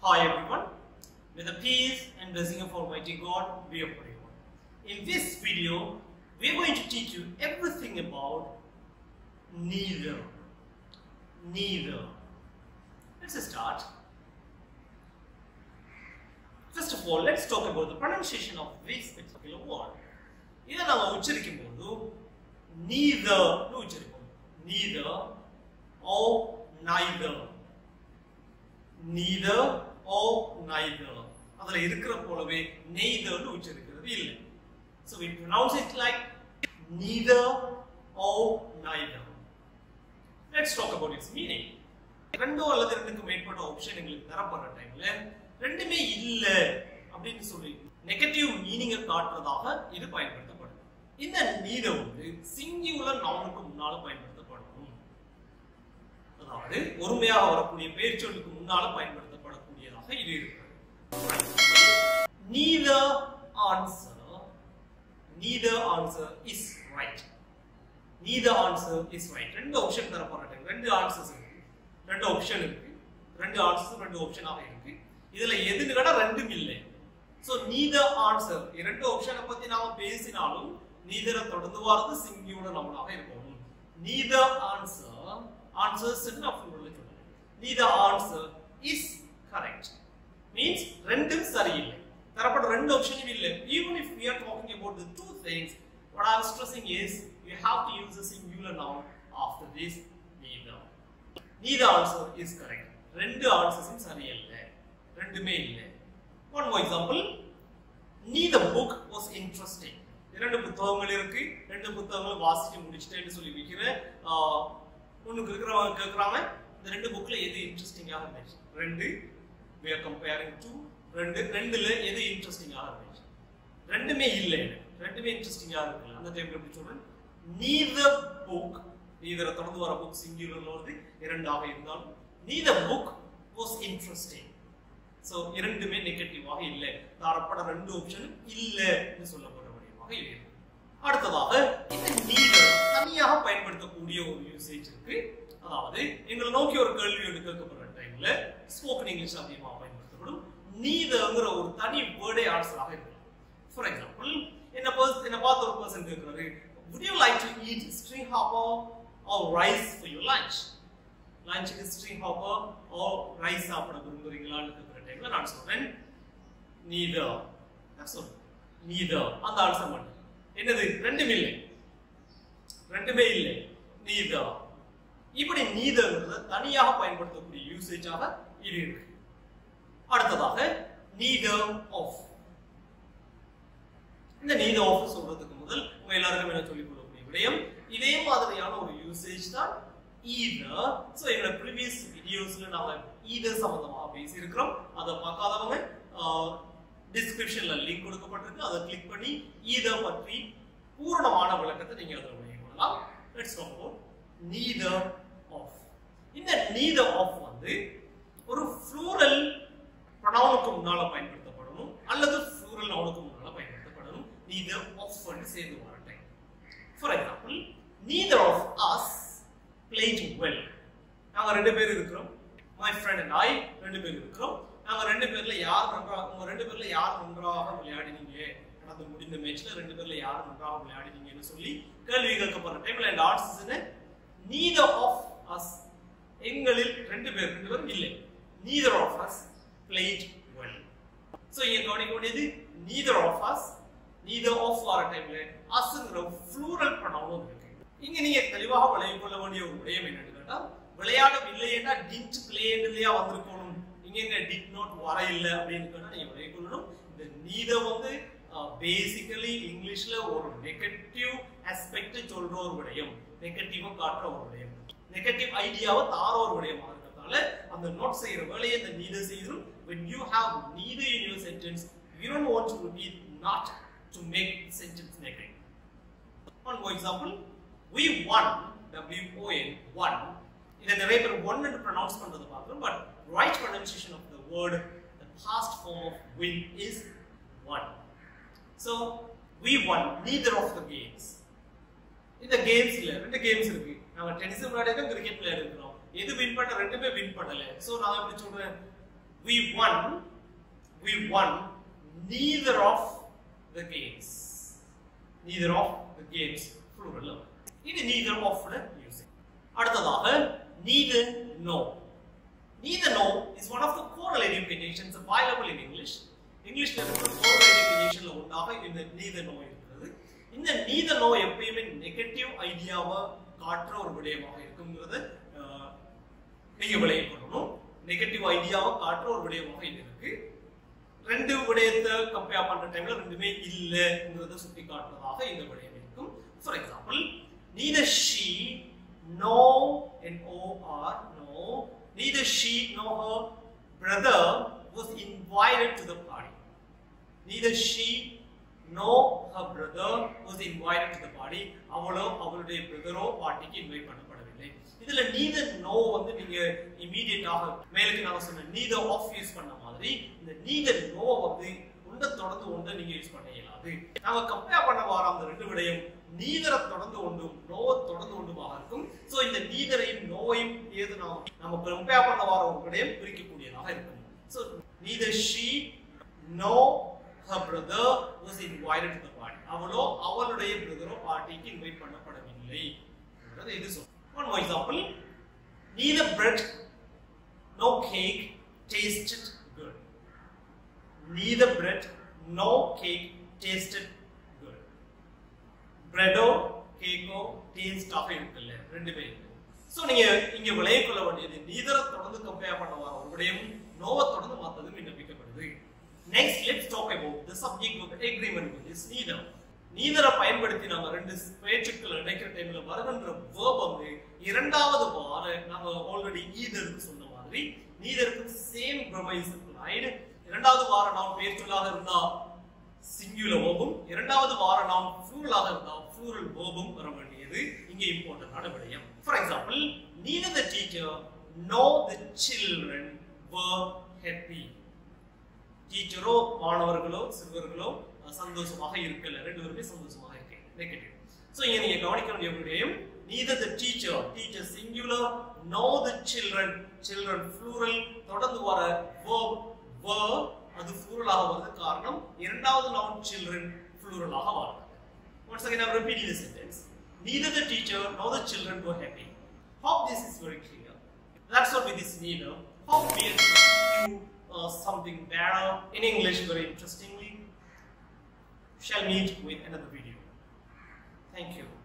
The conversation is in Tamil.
Hi everyone. May the peace and blessing of Almighty God be upon you. In this video, we are going to teach you everything about neither. Neither. Let's start. First of all, let's talk about the pronunciation of this particular word. இதை நம்ம உச்சரிக்கும் போது neither னு உச்சரிப்போம் neither or neither neither or neither அதுல இருக்கிற போலவே neither னு உச்சரிக்கிறது இல்லை so we pronounce it like neither or neither let's talk about its meaning ரெண்டோ அல்லது ரெண்டுக்கு மேற்பட்ட ஆப்ஷன் எங்களுக்கு தரப்படுற டைம்ல ரெண்டுமே இல்ல அப்படின்னு சொல்லி நெகட்டிவ் மீனிங்கை காட்டுறதாக இது பயன்படுத்தப்படும் இந்த நீத வந்து சிங்கியுலர் நவுனுக்கு முன்னால பயன்படுத்தப்படும் அதாவது ஒருமையாக வரக்கூடிய பெயர் சொல்லுக்கு முன்னால பயன்படுத்தப்படக்கூடியதாக இது இருக்கிறது neither answer neither answer is right neither answer is right ரெண்டு ஆப்ஷன் தரப்படுற ரெண்டு ஆன்சர்ஸ் இருக்கு ரெண்டு ஆப்ஷன் இருக்கு ரெண்டு ஆன்சர்ஸ் ரெண்டு ஆப்ஷனாக இருக்கு இதுல எதுன்னு கேட்டா ரெண்டும் இல்லை சோ நீதர் ஆன்சர் இரண்டு ஆப்ஷனை பத்தி நாம பேசினாலும் நீதரை தொடர்ந்து வரது சிங்கியோட நம்மளாக இருக்கும் நீதர் ஆன்சர் ஆன்சர்ஸ் நான் ஃபுல்ல சொல்றேன் neither answer is correct means ரெண்டும் சரியில்லை தரப்பட்ட ரெண்டு ஆப்ஷனும் இல்லை even if we are talking about the two things what i was stressing is you have to use a singular noun after this neither neither answer is correct ரெண்டு ஆன்சர்ஸும் சரியில்லை ரெண்டுமே இல்லை one more example neither book was interesting இரண்டு புத்தகங்கள் இருக்கு ரெண்டு புத்தகங்களும் வாசிச்சு முடிச்சிட்டேன்னு சொல்லி வைக்கிற ஒண்ணுக்கு இருக்கிறவங்க கேட்கறாங்க இந்த ரெண்டு புக்ல எது இன்ட்ரெஸ்டிங்காக இருந்துச்சு ரெண்டு we are comparing to ரெண்டு ரெண்டுல எது இன்ட்ரெஸ்டிங்காக இருந்துச்சு ரெண்டுமே இல்லை ரெண்டுமே இன்ட்ரெஸ்டிங்காக இருக்குல்ல அந்த டைம்ல எப்படி சொல்றேன் neither book neither தொடர்ந்து வர புக் சிங்குலர்ல வருது இரண்டாக இருந்தாலும் neither book was interesting so இரண்டுமே நெகட்டிவாக இல்லை தரப்பட ரெண்டு ஆப்ஷனும் இல்லைன்னு சொல்லப்படுற வடிவமாக இருக்கு அடுத்ததாக இந்த நீடர் தனியாக பயன்படுத்தக்கூடிய ஒரு யூசேஜ் இருக்கு அதாவது எங்களை நோக்கி ஒரு கேள்வி ஒன்று கேட்கப்படுற டைம்ல ஸ்போக்கன் இங்கிலீஷ் அதிகமாக பயன்படுத்தப்படும் நீதங்கிற ஒரு தனி வேர்டே ஆன்சராக இருக்கு ஃபார் எக்ஸாம்பிள் என்ன பர்ஸ் என்ன பார்த்த ஒரு பர்சன் கேட்கிறாரு would you like to eat string hopper or rice for your lunch லஞ்சுக்கு ஸ்ட்ரீம் ஹாப்பர் ஓ ரைஸ் சாப்பிட விரும்புறீங்களான்னு கேட்குற டைம்ல நான் சொல்றேன் நீதர் நான் சொல்றேன் நீதர் அந்த ஆன்சர் மட்டும் என்னது ரெண்டுமே இல்லை ரெண்டுமே இல்லை நீதர் இப்படி நீதர்ங்கிறத தனியாக பயன்படுத்தக்கூடிய யூசேஜாக இது இருக்கு அடுத்ததாக நீதர் ஆஃப் இந்த நீதர் ஆஃப் சொல்றதுக்கு முதல் உங்க எல்லாருக்கும் என்ன சொல்லிக் கொடுக்கக்கூடிய விடயம் இதே மாதிரியான ஒரு யூசேஜ் தான் either சோ என்னோட ப்ரீவியஸ் வீடியோஸ்ல நாம either சம்பந்தமாக பேசி இருக்கிறோம் அதை பார்க்காதவங்க டிஸ்கிரிப்ஷன்ல லிங்க் கொடுக்கப்பட்டிருக்கு அதை கிளிக் பண்ணி either பற்றி பூரணமான விளக்கத்தை நீங்க அதில் விளைய கொள்ளலாம் let's talk about neither of இந்த neither of வந்து ஒரு ஃப்ளூரல் ப்ரொனவுனுக்கு முன்னால பயன்படுத்தப்படணும் அல்லது ஃப்ளூரல் நவுனுக்கு முன்னால பயன்படுத்தப்படணும் neither of ன்னு சேர்ந்து வர time for example neither of us played well நாங்க ரெண்டு பேர் இருக்கிறோம் மை ஃப்ரெண்ட் அண்ட் ஐ ரெண்டு பேர் இருக்கிறோம் நாங்க ரெண்டு பேர்ல யார் நன்றாக உங்க ரெண்டு பேர்ல யார் நன்றாக விளையாடினீங்க நடந்து முடிந்த மேட்ச்ல ரெண்டு பேர்ல யார் நன்றாக விளையாடினீங்கன்னு சொல்லி கேள்வி கேட்கப்படுற டைம்ல and answers neither of us எங்களில் ரெண்டு பேர் ரெண்டு பேரும் இல்லை neither of us played well so இங்க கவனிக்க வேண்டியது neither of us neither of வர டைம்ல asங்கிற ஃப்ளூரல் ப்ரொனவுன் இருக்கு இங்க நீங்க தெளிவாக விளைய கொள்ள வேண்டிய ஒரு விடயம் என்னன்னு கேட்டா விளையாடவில்லை என்றா டிட் பிளேன்லயா வந்திருக்கணும் இங்க எங்க டிட் நாட் வர இல்ல அப்படின்னு கேட்டா நீங்க விளைய கொள்ளணும் இந்த நீதர் வந்து பேசிக்கலி இங்கிலீஷ்ல ஒரு நெகட்டிவ் ஆஸ்பெக்ட் சொல்ற ஒரு விடயம் நெகட்டிவா காட்டுற ஒரு விடயம் நெகட்டிவ் ஐடியாவை தார ஒரு விடயமா இருக்கிறதால அந்த நோட் செய்யற வேலையை இந்த நீதர் செய்யணும் when you have neither in your sentence you don't want to repeat not to make sentence negative one more example we won w-o-n won இதை நிறைய பேர் ஒன் என்று ப்ரொனவுன்ஸ் பண்றது பார்க்கிறோம் but right pronunciation of the word the past form of win is won so we won neither of the games இந்த கேம்ஸ்ல ரெண்டு கேம்ஸ் இருக்கு நாங்க டென்னிஸ் விளையாடுறோம் கிரிக்கெட் விளையாடுறோம் எது வின் பண்ண ரெண்டுமே வின் பண்ணல சோ நான் எப்படி சொல்றேன் we won we won neither of the games neither of the games plural இது neither of ல using அடுத்ததாக neither no neither no is one of the correlative conjunctions available in english இங்கிலீஷ்ல இருக்கிற correlative conjunctionல ஒன்றாக இந்த neither no இருக்கிறது இந்த neither no எப்பயுமே நெகட்டிவ் ஐடியாவை காட்டுற ஒரு விடயமாக இருக்குங்கிறது அஹ், நீங்க விளைய கொள்ளணும் நெகட்டிவ் ஐடியாவை காட்டுற ஒரு விடயமாக இது இருக்கு ரெண்டு விடயத்தை கம்பேர் பண்ற டைம்ல ரெண்டுமே இல்லைங்கிறத சுட்டி காட்டுறதாக இந்த விடயம் இருக்கும் for example neither she nor n o r no neither she nor her brother was invited to the party neither she nor her brother was invited to the party அவளோ அவளுடைய பிரதரோ பார்ட்டிக்கு இன்வைட் பண்ணப்படவில்லை இதுல neither no வந்து நீங்க இமீடியட்டாக மேலுக்கு நான் சொன்ன neither of யூஸ் பண்ண மாதிரி இந்த neither no வந்து ஒன்றை தொடர்ந்து ஒன்றை நீங்க யூஸ் பண்ண இயலாது நாம கம்பேர் பண்ண வர அந்த ரெண்டு விடையும் நீதரை தொடர்ந்து ஒன்றும் நோவை தொடர்ந்து ஒன்றுமாக இருக்கும் சோ இந்த நீதரையும் நோவையும் ஏது நாம் நம்ம கம்பேர் பண்ண வர ஒரு விடயம் பிரிக்கக்கூடியதாக இருக்கும் so neither she nor her brother was invited to the party அவளோ அவளுடைய பிரதரோ பார்ட்டிக்கு இன்வைட் பண்ணப்படவில்லை என்றது இது சொல் one more example neither bread nor cake tasted good neither bread nor cake tasted good பிரெடோ கேக்கோ டேஸ்டாக இருக்குல்ல ரெண்டுமே இருக்கு ஸோ நீங்க இங்க விளைய கொள்ள வேண்டியது நீதரை தொடர்ந்து கம்பேர் பண்ண வர உடையும் நோவை தொடர்ந்து மாத்ததும் விண்ணப்பிக்கப்படுது next let's talk about the subject of agreement with is neither நீதரை பயன்படுத்தி நம்ம ரெண்டு பேச்சுக்கள் இணைக்கிற டைம்ல வருகின்ற verb வந்து இரண்டாவது வார நம்ம ஆல்ரெடி ஈதருக்கு சொன்ன மாதிரி நீதருக்கு சேம் பிரமைஸ் அப்ளைடு இரண்டாவது வார நாம் பேர் சொல்லாக இருந்தா சிங்குலர் வேர்பும் இரண்டாவது வார நாம் ஃப்ளூரலாக இருந்தா ஃப்ளூரல் வேர்பும் வர வேண்டியது இங்கே இம்பார்ட்டன்டான விடயம் for example neither the teacher nor the children were happy டீச்சரோ மாணவர்களோ சிறுவர்களோ அஹ், சந்தோஷமாக இருக்கல ரெண்டு பேருமே சந்தோஷமாக இருக்கு நெகட்டிவ் சோ இங்க நீங்க கவனிக்க வேண்டிய விடயம் neither the teacher teacher singular nor the children children plural தொடர்ந்து வர verb were அது plural-ஆக வருது காரணம் இரண்டாவது noun children plural-ஆக வருது once again i'm repeating the sentence neither the teacher nor the children were happy hope this is very clear that's all with this neither hope we have you uh, something better in english very interestingly shall meet with another video thank you